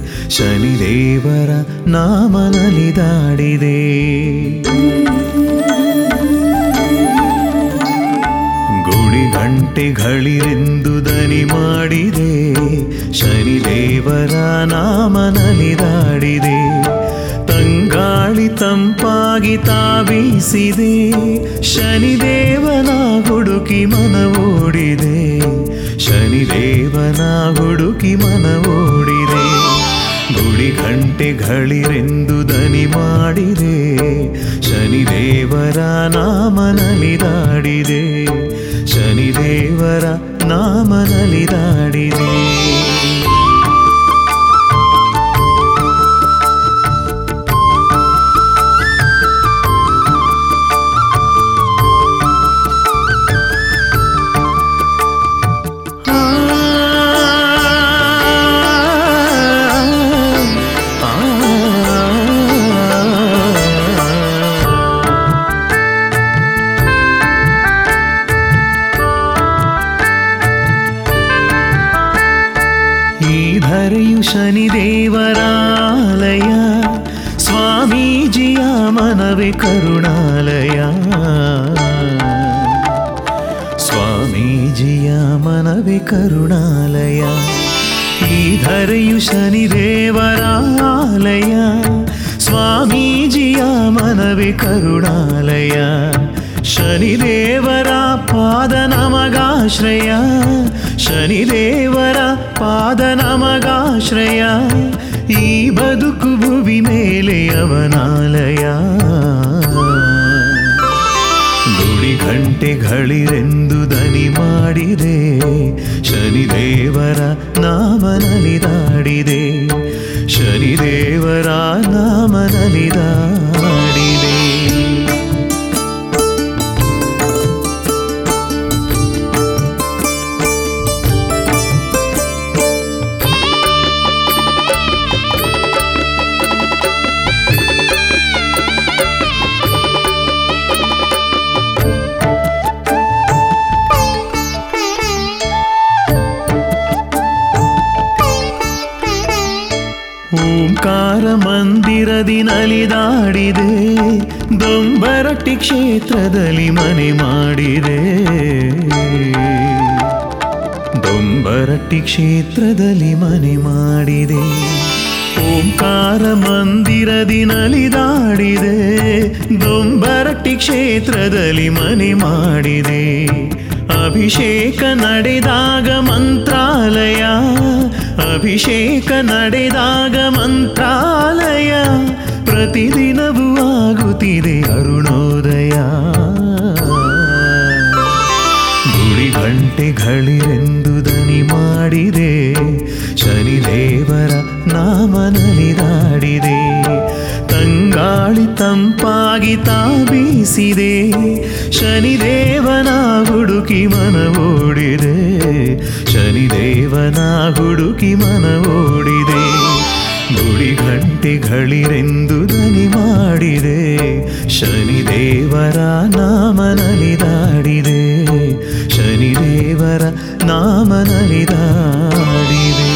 ಶನಿದೇವರ ನಾಮ ನಲಿದಾಡಿದೆ ಗುಡಿ ಗಂಟೆಗಳಿರೆಂದು ದನಿ ಮಾಡಿದೆ ಶನಿದೇವರ ನಾಮ ನಲಿದಾಡಿದೆ ತಂಗಾಳಿ ತಂಪಾಗಿ ತಾವೀಸಿದೆ ಶನಿದೇವನ ಹುಡುಕಿ ಮನ ಓಡಿದೆ ಶನಿದೇವನ ಹುಡುಕಿ ಮನ ಓಡಿದೆ ಗುಡಿ ಗಂಟೆಗಳಿರೆಂದು ದನಿ ಮಾಡಿದೆ ಶನಿದೇವರ ನಾಮ ನಲಿದಾಡಿದೆ ಶನಿದೇವರ ನಾಮ ನಲಿದಾಡಿದೆ ಈ ಧರೆಯು ಶನಿದೇವರಾಲಯ ಸ್ವಾಮೀಜಿಯ ಮನವೇ ಕರುಣಾಲಯ ಸ್ವಾಮೀಜಿಯ ಮನವೇ ಕರುಣಾಲಯ ಈ ಧರೆಯು ಶನಿದೇವರಾಲಯ ಸ್ವಾಮೀಜಿಯ ಮನವೇ ಕರುಣಾಲಯ ಶನಿದೇವರ ಪಾದ ನಮಗಾಶ್ರಯ ಶನಿದೇವರ ಪಾದ ನಮಗಾಶ್ರಯ ಈ ಬದುಕು ಭುವಿ ಮೇಲೆ ಅವನಾಲಯ ಗುಡಿ ಗಂಟೆಗಳಿರೆಂದು ದನಿ ಮಾಡಿದೆ ಶನಿದೇವರ ನಾಮ ನಲಿದಾಡಿದೆ ಶನಿದೇವರ ನಾಮ ನಲಿದಾಡಿದೆ ಓಂಕಾರ ಮಂದಿರದಿ ನಲಿದಾಡಿದೆ ದೊಂಬರಟ್ಟಿ ಕ್ಷೇತ್ರದಲ್ಲಿ ಮನೆ ಮಾಡಿದೆ ದೊಂಬರಟ್ಟಿ ಕ್ಷೇತ್ರದಲ್ಲಿ ಮನೆ ಮಾಡಿದೆ ಓಂಕಾರ ಮಂದಿರದಿ ನಲಿದಾಡಿದೆ ದೊಂಬರಟ್ಟಿ ಕ್ಷೇತ್ರದಲ್ಲಿ ಮನೆ ಮಾಡಿದೆ ಅಭಿಷೇಕ ನಡೆದಾಗ ಮಂತ್ರಾಲಯ ಅಭಿಷೇಕ ನಡೆದಾಗ ಮಂತ್ರಾಲಯ ಪ್ರತಿದಿನವೂ ಆಗುತ್ತಿದೆ ಅರುಣೋದಯ ಗುಡಿ ಗಂಟೆಗಳಿರೆಂದು ದನಿ ಮಾಡಿದೆ ಶನಿದೇವರ ನಾಮ ನಲಿದಾಡಿದೆ ತಂಗಾಳಿ ತಂಪಾಗಿ ತಾಬೀಸಿದೆ ಶನಿದೇವನ ಹುಡುಕಿ ಮನ ಓಡಿದೆ ಶನಿದೇವನ ಹುಡುಕಿ ಮನ ಓಡಿದೆ ಗುಡಿ ಗಂಟೆಗಳಿರೆಂದು ದನಿ ಮಾಡಿದೆ ಶನಿದೇವರ ನಾಮ ನಲಿದಾಡಿದೆ ಶನಿದೇವರ ನಾಮ ನಲಿದಾಡಿದೆ